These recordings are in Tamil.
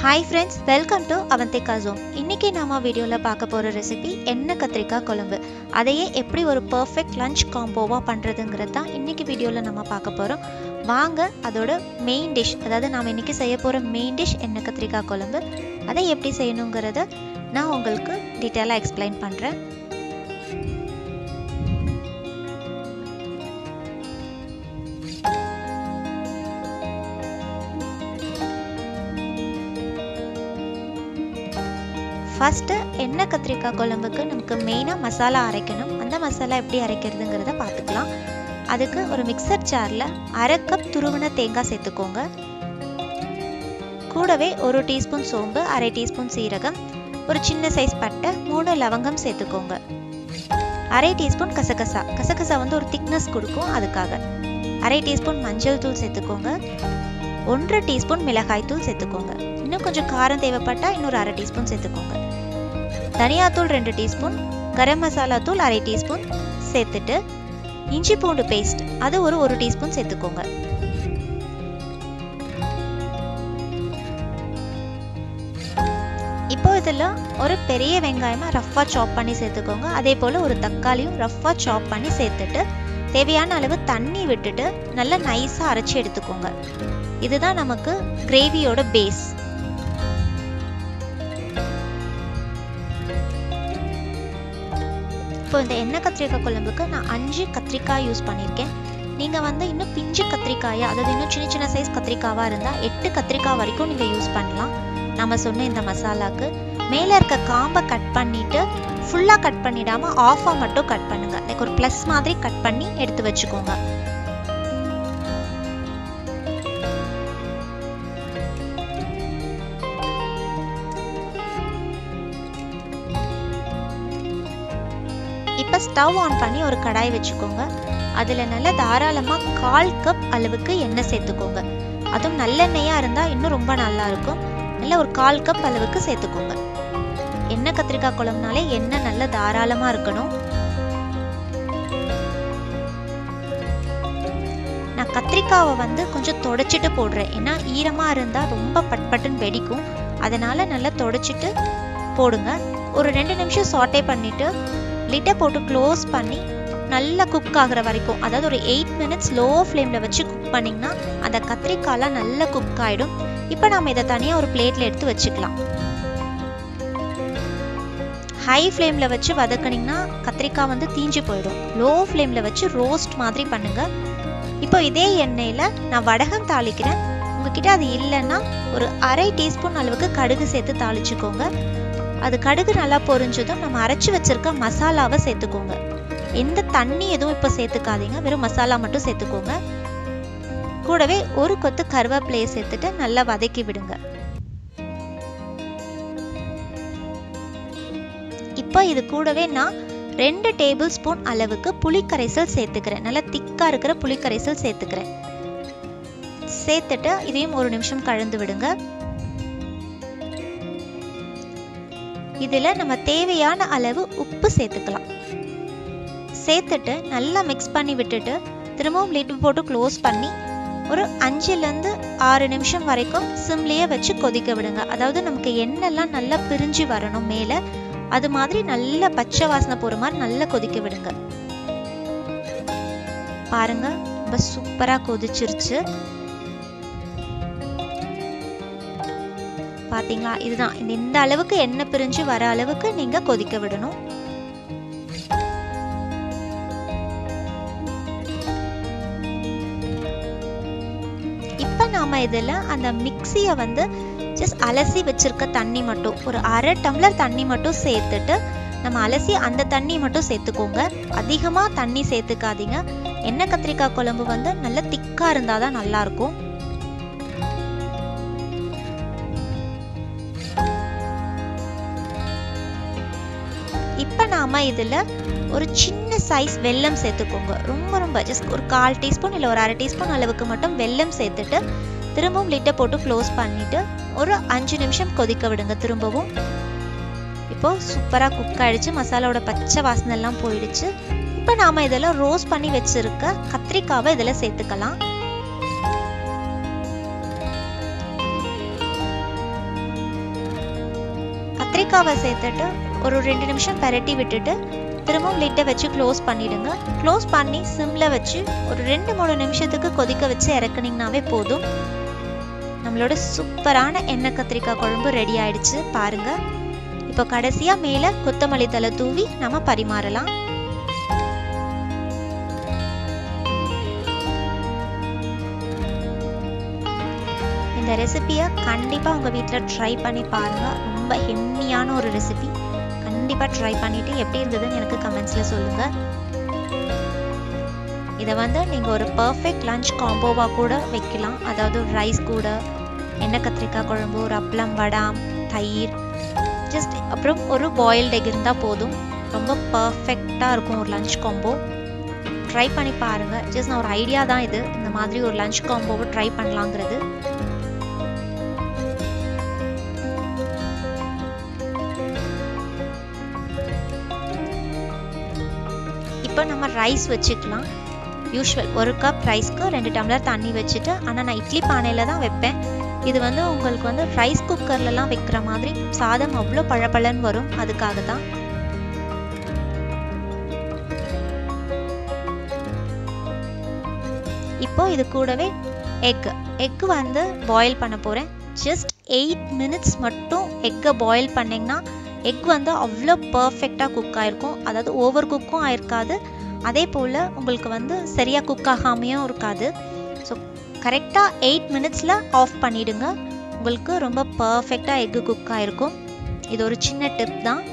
hi friends welcome to Avanthika zone இன்றைக்கி நம்ம வீடியோவில் பார்க்க போகிற ரெசிபி எண்ணெய் கத்திரிக்காய் குழம்பு அதையே எப்படி ஒரு பர்ஃபெக்ட் லஞ்ச் காம்போவாக பண்ணுறதுங்கிறது தான் இன்றைக்கி வீடியோவில் நம்ம பார்க்க போகிறோம் வாங்க அதோட மெயின் டிஷ் அதாவது நாம் இன்றைக்கி செய்ய போகிற மெயின் டிஷ் எண்ணெய் கத்திரிக்காய் குழம்பு அதை எப்படி செய்யணுங்கிறத நான் உங்களுக்கு டீட்டெயிலாக எக்ஸ்பிளைன் பண்ணுறேன் ஃபஸ்ட்டு எண்ணெய் கத்திரிக்காய் குழம்புக்கு நமக்கு மெயினாக மசாலா அரைக்கணும் அந்த மசாலா எப்படி அரைக்கிறதுங்கிறத பார்த்துக்கலாம் அதுக்கு ஒரு மிக்சர் ஜாரில் அரை கப் துருவின தேங்காய் சேர்த்துக்கோங்க கூடவே ஒரு டீஸ்பூன் சோம்பு அரை டீஸ்பூன் சீரகம் ஒரு சின்ன சைஸ் பட்டை மூணு லவங்கம் சேர்த்துக்கோங்க அரை டீஸ்பூன் கசகசா கசகசா வந்து ஒரு திக்னஸ் கொடுக்கும் அதுக்காக அரை டீஸ்பூன் மஞ்சள் தூள் சேர்த்துக்கோங்க ஒன்றரை டீஸ்பூன் மிளகாய் தூள் சேர்த்துக்கோங்க இன்னும் கொஞ்சம் காரம் தேவைப்பட்டா இன்னொரு அரை டீஸ்பூன் சேர்த்துக்கோங்க தனியாத்தூள் ரெண்டு டீஸ்பூன் கரம் மசாலா தூள் அரை டீஸ்பூன் சேர்த்துட்டு இஞ்சி பூண்டு பேஸ்ட் அது ஒரு ஒரு டீஸ்பூன் சேர்த்துக்கோங்க இப்போ இதில் ஒரு பெரிய வெங்காயமாக ரஃப்பாக சாப் பண்ணி சேர்த்துக்கோங்க அதே போல் ஒரு தக்காளியும் ரஃப்பாக சாப் பண்ணி சேர்த்துட்டு தேவையான அளவு தண்ணி விட்டுட்டு நல்லா நைஸாக அரைச்சி எடுத்துக்கோங்க இதுதான் நமக்கு கிரேவியோட பேஸ் இப்போ இந்த எண்ணெய் கத்திரிக்காய் குழம்புக்கு நான் அஞ்சு கத்திரிக்காய் யூஸ் பண்ணியிருக்கேன் நீங்கள் வந்து இன்னும் பிஞ்சு கத்திரிக்காயா அதாவது இன்னும் சின்ன சின்ன சைஸ் கத்திரிக்காவாக இருந்தால் எட்டு கத்திரிக்காய் வரைக்கும் நீங்கள் யூஸ் பண்ணலாம் நம்ம சொன்ன இந்த மசாலாக்கு மேலே இருக்க காம்பை கட் பண்ணிவிட்டு ஃபுல்லாக கட் பண்ணிடாமல் ஆஃபாக மட்டும் கட் பண்ணுங்கள் லைக் ஒரு ப்ளஸ் மாதிரி கட் பண்ணி எடுத்து வச்சுக்கோங்க இப்போ ஸ்டவ் ஆன் பண்ணி ஒரு கடாய் வச்சுக்கோங்க அதில் நல்லா தாராளமாக கால் கப் அளவுக்கு எண்ணெய் சேர்த்துக்கோங்க அதுவும் நல்லெண்ணெயாக இருந்தால் இன்னும் ரொம்ப நல்லா இருக்கும் நல்லா ஒரு கால் கப் அளவுக்கு சேர்த்துக்கோங்க எண்ணெய் கத்திரிக்காய் குழம்புனாலே எண்ணெய் நல்லா தாராளமாக இருக்கணும் நான் கத்திரிக்காவை வந்து கொஞ்சம் தொடச்சிட்டு போடுறேன் ஏன்னா ஈரமாக இருந்தால் ரொம்ப பட் பட்டுன்னு வெடிக்கும் அதனால் நல்லா தொடச்சிட்டு போடுங்க ஒரு ரெண்டு நிமிஷம் சாட்டே பண்ணிவிட்டு லிட்டை போட்டு க்ளோஸ் பண்ணி நல்லா குக் ஆகிற வரைக்கும் அதாவது ஒரு எயிட் மினிட்ஸ் லோ ஃப்ளேமில் வச்சு குக் பண்ணிங்கன்னா அந்த கத்திரிக்காயெலாம் நல்லா குக் ஆகிடும் இப்போ நம்ம இதை தனியாக ஒரு பிளேட்டில் எடுத்து வச்சுக்கலாம் ஹை ஃப்ளேமில் வச்சு வதக்குனிங்கன்னா கத்திரிக்காய் வந்து தீஞ்சு போயிடும் லோ ஃப்ளேமில் வச்சு ரோஸ்ட் மாதிரி பண்ணுங்கள் இப்போ இதே எண்ணெயில் நான் வடகம் தாளிக்கிறேன் உங்ககிட்ட அது இல்லைன்னா ஒரு அரை டீஸ்பூன் அளவுக்கு கடுகு சேர்த்து தாளிச்சுக்கோங்க அது கடுகு நல்லா பொரிஞ்சதும் நம்ம அரைச்சி வச்சிருக்க மசாலாவை சேர்த்துக்கோங்க எந்த தண்ணி எதுவும் இப்போ சேர்த்துக்காதீங்க வெறும் மசாலா மட்டும் சேர்த்துக்கோங்க கூடவே ஒரு கொத்து கருவேப்பிலையை சேர்த்துட்டு நல்லா வதக்கி விடுங்க இப்போ இது கூடவே நான் ரெண்டு டேபிள் ஸ்பூன் அளவுக்கு புளிக்கரைசல் சேர்த்துக்கிறேன் நல்லா திக்கா இருக்கிற புளிக்கரைசல் சேர்த்துக்கிறேன் சேர்த்துட்டு இதையும் ஒரு நிமிஷம் கலந்து விடுங்க இதில் நம்ம தேவையான அளவு உப்பு சேர்த்துக்கலாம் சேர்த்துட்டு நல்லா மிக்ஸ் பண்ணி விட்டுட்டு திரும்பவும் லிட் போட்டு க்ளோஸ் பண்ணி ஒரு அஞ்சுலேருந்து ஆறு நிமிஷம் வரைக்கும் சிம்லேயே வச்சு கொதிக்க விடுங்க அதாவது நமக்கு எண்ணெய்லாம் நல்லா பிரிஞ்சு வரணும் மேலே அது மாதிரி நல்ல பச்சை வாசனை போகிற மாதிரி நல்லா கொதிக்க விடுங்க பாருங்க ரொம்ப சூப்பராக கொதிச்சிருச்சு பாத்தீங்களா இதுதான் இந்த இந்த அளவுக்கு எண்ணெய் பிரிஞ்சு வர அளவுக்கு நீங்க கொதிக்க விடணும் இப்ப நாம இதுல அந்த மிக்சிய வந்து ஜஸ்ட் அலசி வச்சிருக்க தண்ணி மட்டும் ஒரு அரை டம்ளர் தண்ணி மட்டும் சேர்த்துட்டு நம்ம அலசி அந்த தண்ணி மட்டும் சேர்த்துக்கோங்க அதிகமா தண்ணி சேர்த்துக்காதீங்க எண்ணெய் கத்திரிக்காய் குழம்பு வந்து நல்ல திக்கா இருந்தாதான் நல்லா இருக்கும் இப்போ நாம் இதில் ஒரு சின்ன சைஸ் வெல்லம் சேர்த்துக்கோங்க ரொம்ப ரொம்ப ஜஸ்ட் ஒரு கால் டீஸ்பூன் இல்லை ஒரு அரை டீஸ்பூன் அளவுக்கு மட்டும் வெல்லம் சேர்த்துட்டு திரும்பவும் லிட்டை போட்டு க்ளோஸ் பண்ணிவிட்டு ஒரு அஞ்சு நிமிஷம் கொதிக்க விடுங்க திரும்பவும் இப்போது சூப்பராக குக் ஆகிடுச்சு மசாலாவோட பச்சை வாசனை எல்லாம் போயிடுச்சு இப்போ நாம் இதில் ரோஸ் பண்ணி வச்சுருக்க கத்திரிக்காவை இதில் சேர்த்துக்கலாம் கத்திரிக்காவை சேர்த்துட்டு ஒரு ரெண்டு நிமிஷம் பெரட்டி விட்டுட்டு திரும்பவும் லிட்டை வச்சு க்ளோஸ் பண்ணிடுங்க க்ளோஸ் பண்ணி சிம்மில் வச்சு ஒரு ரெண்டு மூணு நிமிஷத்துக்கு கொதிக்க வச்சு இறக்குனீங்கனாவே போதும் நம்மளோட சூப்பரான எண்ணெய் கத்திரிக்காய் குழம்பு ரெடி ஆயிடுச்சு பாருங்க இப்போ கடைசியா மேல கொத்தமல்லி தலை தூவி நம்ம பரிமாறலாம் இந்த ரெசிபியை கண்டிப்பாக உங்கள் வீட்டில் ட்ரை பண்ணி பாருங்கள் ரொம்ப ஹெம்மியான ஒரு ரெசிபி கண்டிப்பாக ட்ரை பண்ணிவிட்டு எப்படி இருந்ததுன்னு எனக்கு கமெண்ட்ஸில் சொல்லுங்கள் இதை வந்து நீங்கள் ஒரு பர்ஃபெக்ட் லஞ்ச் காம்போவாக கூட வைக்கலாம் அதாவது ரைஸ் கூட எண்ணெய் கத்திரிக்காய் குழம்பு ஒரு அப்பளம் வடாம் தயிர் ஜஸ்ட் அப்புறம் ஒரு பாயில்டு எக் இருந்தால் போதும் ரொம்ப பர்ஃபெக்டாக இருக்கும் ஒரு லஞ்ச் காம்போ ட்ரை பண்ணி பாருங்கள் ஜஸ்ட் நான் ஒரு ஐடியா தான் இது இந்த மாதிரி ஒரு லஞ்ச் காம்போவை ட்ரை பண்ணலாங்கிறது இப்போ நம்ம ரைஸ் வச்சுக்கலாம் யூஸ்வல் ஒரு கப் ரைஸ்க்கு ரெண்டு டம்ளர் தண்ணி வச்சுட்டு ஆனால் நான் இட்லி பானையில் தான் வைப்பேன் இது வந்து உங்களுக்கு வந்து ரைஸ் குக்கர்லலாம் வைக்கிற மாதிரி சாதம் அவ்வளோ பழப்பழன்னு வரும் அதுக்காக தான் இப்போ இது கூடவே எக் எக் வந்து பாயில் பண்ண போகிறேன் ஜஸ்ட் எயிட் மினிட்ஸ் மட்டும் எக்கை பாயில் பண்ணிங்கன்னா எக் வந்து அவ்வளோ பர்ஃபெக்டாக குக் ஆகிருக்கும் அதாவது ஓவர் குக்கும் ஆயிருக்காது அதே போல் உங்களுக்கு வந்து சரியாக குக் ஆகாமையும் இருக்காது ஸோ கரெக்டாக எயிட் மினிட்ஸில் ஆஃப் பண்ணிவிடுங்க உங்களுக்கு ரொம்ப பர்ஃபெக்டாக எக்கு குக் ஆகிருக்கும் இது ஒரு சின்ன டிப் தான்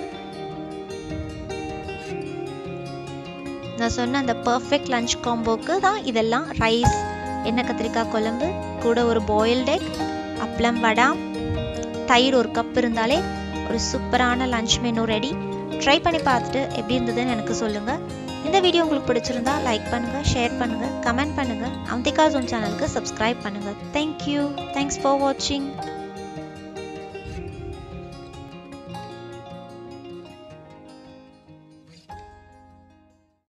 நான் சொன்ன அந்த பர்ஃபெக்ட் லஞ்ச் காம்போக்கு தான் இதெல்லாம் ரைஸ் எண்ணெய் கத்திரிக்காய் குழம்பு கூட ஒரு பாயில்ட் எக் அப்பளம் வடாம் தயிர் ஒரு கப் இருந்தாலே ஒரு சூப்பரான லஞ்ச் மெனு ரெடி ட்ரை பண்ணி பார்த்துட்டு எப்படி இருந்ததுன்னு எனக்கு சொல்லுங்கள் இந்த வீடியோ உங்களுக்கு பிடிச்சிருந்தா லைக் பண்ணுங்கள் ஷேர் பண்ணுங்கள் கமெண்ட் பண்ணுங்கள் அந்திகா ஜோன் சேனலுக்கு சப்ஸ்கிரைப் பண்ணுங்கள் தேங்க்யூ தேங்க்ஸ் ஃபார் வாட்சிங்